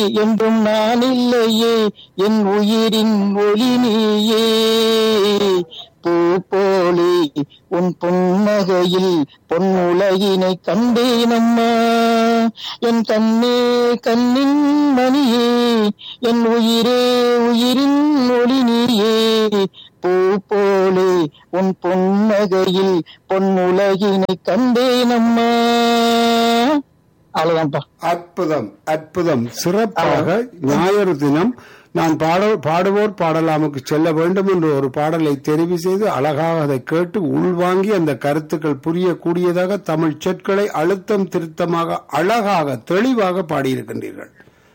என்றும் நான் இல்லையே என் உயிரின் ஒளி நீயே பூ போலே உன் புன்னகையில் பொன்னுலகினை கண்டேனம்மா என் கண்ணே கண்ணின் மணியே என் உயிரே உயிரின் ஒளி நீயே பூ போலே உன் பொன்னகையில் பொன்னுலகினை கண்டேனம்மா அவ்வளவுதான்ப்பா அற்புதம் அற்புதம் சிறப்பாக ஞாயிறு தினம் நான் பாட பாடுவோர் பாடலாமுக்கு செல்ல வேண்டும் என்று ஒரு பாடலை தெரிவு செய்து அழகாக அதை கேட்டு உள்வாங்கி அந்த கருத்துக்கள் புரியக்கூடியதாக தமிழ் சொற்களை அழுத்தம் திருத்தமாக அழகாக தெளிவாக பாடியிருக்கின்றீர்கள்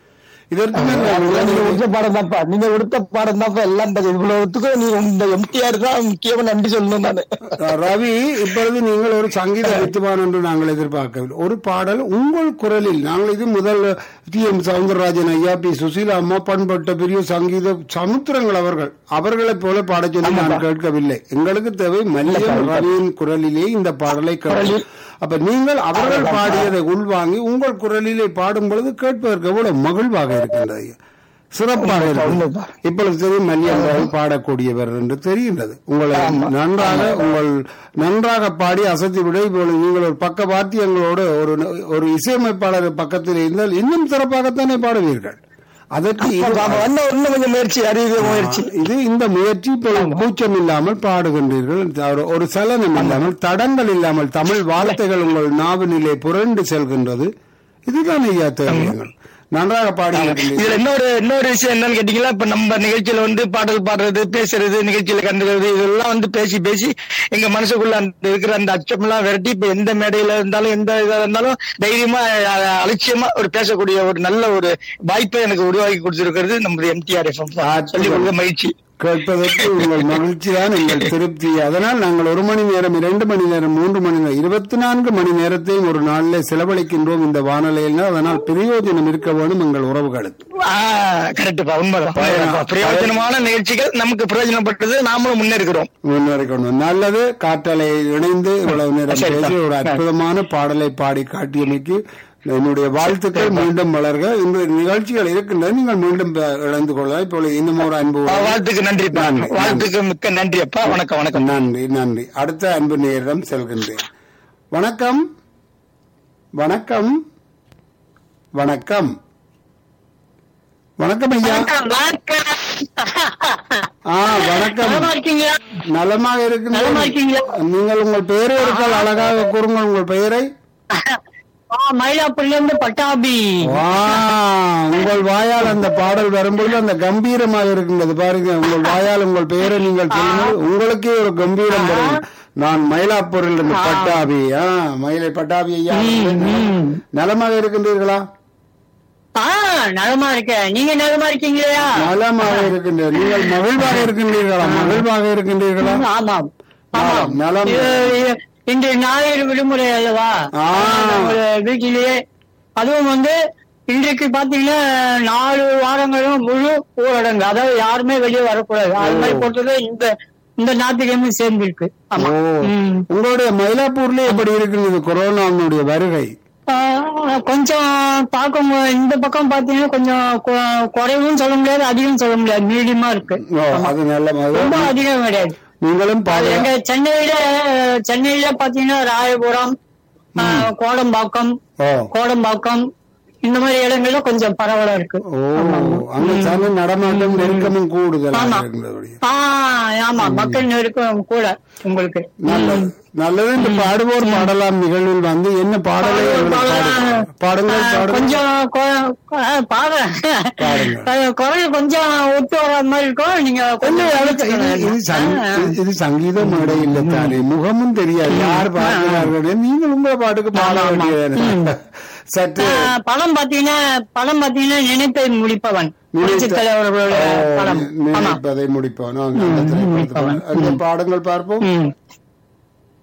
இதற்கு மேல் நான் நீங்க உங்களை- கொடுத்த பாடம் தான்ப்பா நீங்க கொடுத்த பாடம் தான்ப்பா எல்லாம் இந்த இவ்வளவுத்துக்கும் நீ இந்த எம்டிஆர் தான் முக்கியமா நன்றி சொல்லணும் நானு ரவி இப்பொழுது நீங்கள் ஒரு சங்கீத வித்துவான் என்று நாங்கள் எதிர்பார்க்கவில்லை ஒரு பாடல் உங்கள் குரலில் நாங்கள் இது முதல் டி எம் சவுந்தரராஜன் ஐயா பி சுசீலா அம்மா பண்பட்ட பெரிய சங்கீத சமுத்திரங்கள் அவர்கள் அவர்களைப் போல பாடச் சொல்லி நான் கேட்கவில்லை எங்களுக்கு தேவை மல்லியம் ரவியின் குரலிலே இந்த பாடலை கேட்கலாம் அப்ப நீங்கள் அவர்கள் பாடியதை உள்வாங்கி உங்கள் குரலிலே பாடும் பொழுது கேட்பதற்கு எவ்வளவு மகிழ்வாக இருக்கின்றது சிறப்பாக இருக்கிறது இப்பொழுது தெரியும் மல்லியம் ரவி பாடக்கூடியவர் என்று தெரிகின்றது உங்களை நன்றாக உங்கள் நன்றாக பாடி அசத்தி விட இப்பொழுது நீங்கள் ஒரு பக்க வாத்தியங்களோடு ஒரு ஒரு இசையமைப்பாளர் பக்கத்தில் இருந்தால் இன்னும் சிறப்பாகத்தானே பாடுவீர்கள் அதற்கு இது- நாம வந்த இன்னும் கொஞ்சம் முயற்சி அறிவு முயற்சி இது இந்த முயற்சி இப்பொழுது கூச்சம் இல்லாமல் பாடுகின்றீர்கள் ஒரு- ஒரு சலனம் இல்லாமல் தடங்கள் இல்லாமல் தமிழ் வார்த்தைகள் உங்கள் நாவினிலே புரண்டு செல்கின்றது இதுதான் ஐயா தேவையங்கள் நன்றாக பாடுகின்றீர்கள் இதுல இன்னொரு இன்னொரு விஷயம் என்னன்னு கேட்டீங்களா இப்ப நம்ம நிகழ்ச்சியில வந்து பாடல் பாடுறது பேசுறது நிகழ்ச்சியில கண்டுக்கிறது இதெல்லாம் வந்து பேசி பேசி எங்க மனசுக்குள்ள அந்த இருக்கிற அந்த அச்சம் எல்லாம் விரட்டி இப்ப எந்த மேடையில இருந்தாலும் எந்த இதா இருந்தாலும் தைரியமா அஹ், அலட்சியமா ஒரு பேசக்கூடிய ஒரு நல்ல ஒரு வாய்ப்பை எனக்கு உருவாக்கி கொடுத்திருக்கிறது நம்முடைய எம்டிஆர் எஃப்எம் சொல்லிக் கொடுக்க மகிழ்ச்சி கேட்பதற்கு உங்கள் மகிழ்ச்சி தான் எங்கள் திருப்தி அதனால் நாங்கள் ஒரு மணி நேரம் இரண்டு மணி நேரம் மூன்று மணி நேரம் இருபத்தி நான்கு மணி நேரத்தையும் ஒரு நாளில் செலவழிக்கின்றோம் இந்த வானொலியில் அதனால் பிரயோஜனம் இருக்க வேண்டும் எங்கள் உறவுகளுக்கு கரெக்ட்பா உண்மைதான் உண்மைதான்ப்பா. பிரயோஜனமான நிகழ்ச்சிகள் நமக்கு பிரயோஜனப்பட்டது நாமளும் முன்னேறுகிறோம் முன்னேறிக்கொண்டு நல்லது காற்றலை இணைந்து இவ்வளவு நேரம் சரி, பேசி ஒரு அற்புதமான பாடலை பாடி காட்டியமைக்கு என்னுடைய வாழ்த்துக்கள் மீண்டும் வளர்க இந்த நிகழ்ச்சிகள் இருக்கின்றன நீங்கள் மீண்டும் ப- இணைந்து கொள்ளலாம் இப்பொழுது இன்னும் ஒரு அன்பு ஆ, வாழ்த்துக்கு நன்றிப்பா நன்றி, வாழ்த்துக்கு மிக்க நன்றி அப்பா வணக்கம் வணக்கம் நன்றி நன்றி அடுத்த அன்பு நேரிடம் செல்கின்றேன் வணக்கம் வணக்கம் வணக்கம் வணக்கம் ஐயா ஆ வணக்கம் இருக்கீங்களா நலமாக நலமா இருக்கின்றேன் இருக்கீங்களா? நீங்கள் உங்கள் பெயரை இருக்கால் அழகாக கூறுங்கள் உங்கள் பெயரை மயிலாப்பூர்ல இருந்து பட்டாபி வா உங்கள் வாயால் அந்த பாடல் வரும்பொழுது அந்த கம்பீரமாக இருக்கின்றது பாருங்க உங்கள் வாயால் உங்கள் பெயரை நீங்கள் சொல்லுங்கள் உங்களுக்கே ஒரு கம்பீரம் வரும் நான் மயிலாப்பூரில் இருந்து பட்டாபி ஆ மயிலை பட்டாபி ஐயா நலமாக இருக்கின்றீர்களா ஆ நலமா இருக்கேன் நீங்க நலமா இருக்கீங்களா நலமாக இருக்கின்றீர்கள் நீங்கள் மகிழ்வாக இருக்கின்றீர்களா மகிழ்வாக இருக்கின்றீர்களா ஆமாம் நலம், நலம் இது- இது- இன்று ஞாயிறு விடுமுறை அல்லவா ஆ. நம்ம வீட்டிலேயே அதுவும் வந்து இன்றைக்கு பாத்தீங்கன்னா நாலு வாரங்களும் முழு ஊரடங்கு அதாவது யாருமே வெளியே வரக்கூடாது அது மாதிரி போட்டது இந்த இந்த ஞாயிற்றுக்கிழமை சேர்ந்திருக்கு ஆமா ஓ ம். உங்களுடைய மயிலாப்பூர்ல எப்படி இருக்கின்றது கொரோனாவுடைய வருகை ஆஹ் கொஞ்சம் பார்க்கும் இந்த பக்கம் பாத்தீங்கன்னா கொஞ்சம் கொ- குறைவும் சொல்ல முடியாது அதிகம் சொல்ல முடியாது மீடியமா இருக்கு ஓ, அது நல்ல ரொம்ப மகிழ்ச்சி. அதிகம் கிடையாது நீங்களும் அது பாருங்க எங்க சென்னையில சென்னையில பாத்தீங்கன்னா ராயபுரம் ஆஹ் கோடம்பாக்கம் ஓ கோடம்பாக்கம் இந்த மாதிரி இடங்கள்ல கொஞ்சம் பரவலா இருக்கு ஓ அங்க சன நடமாட்டம் நெருக்கமும் கூடுதலாக ஆமா. இருந்தபடி ஆஹ் ஆமா மக்கள் நெருக்கம் கூட உங்களுக்கு நல்லது நல்லது இந்த பாடுவோர் பாடலாம் நிகழ்வில் வந்து என்ன பாடலை பாடுவோர் அவர்கள் பாடலாம். பாடு- பாடுங்கள் ஆஹ் பாடுங்கள் கொஞ்சம் கொ- கொ- ஆஹ் பாடுறேன் பாடுங்க. ஆஹ் குரல் கொஞ்சம் ஒட்டு வராத மாதிரி இருக்கும் நீங்க கொஞ்சம் இது கவனிச்சுக்கணும். இது சங்- இது- இது சங்கீத மேடை இல்லை தானே முகமும் தெரியாது யார் பார்க்கிறார்கள் நீங்கள் உங்க பாட்டுக்கு பாட வேண்டியது சற்று ஆஹ் படம் பாத்தீங்கன்னா படம் பாத்தீங்கன்னா நினைப்பை முடிப்பவன் புரட்சித் தலைவர்களோட ஓ, படம் ஆமா நினைப்பதை முடிப்போம் நாங்கள் அந்த திரைப்படத்தை பாடு- அந்த பாடங்கள் பார்ப்போம் ம்.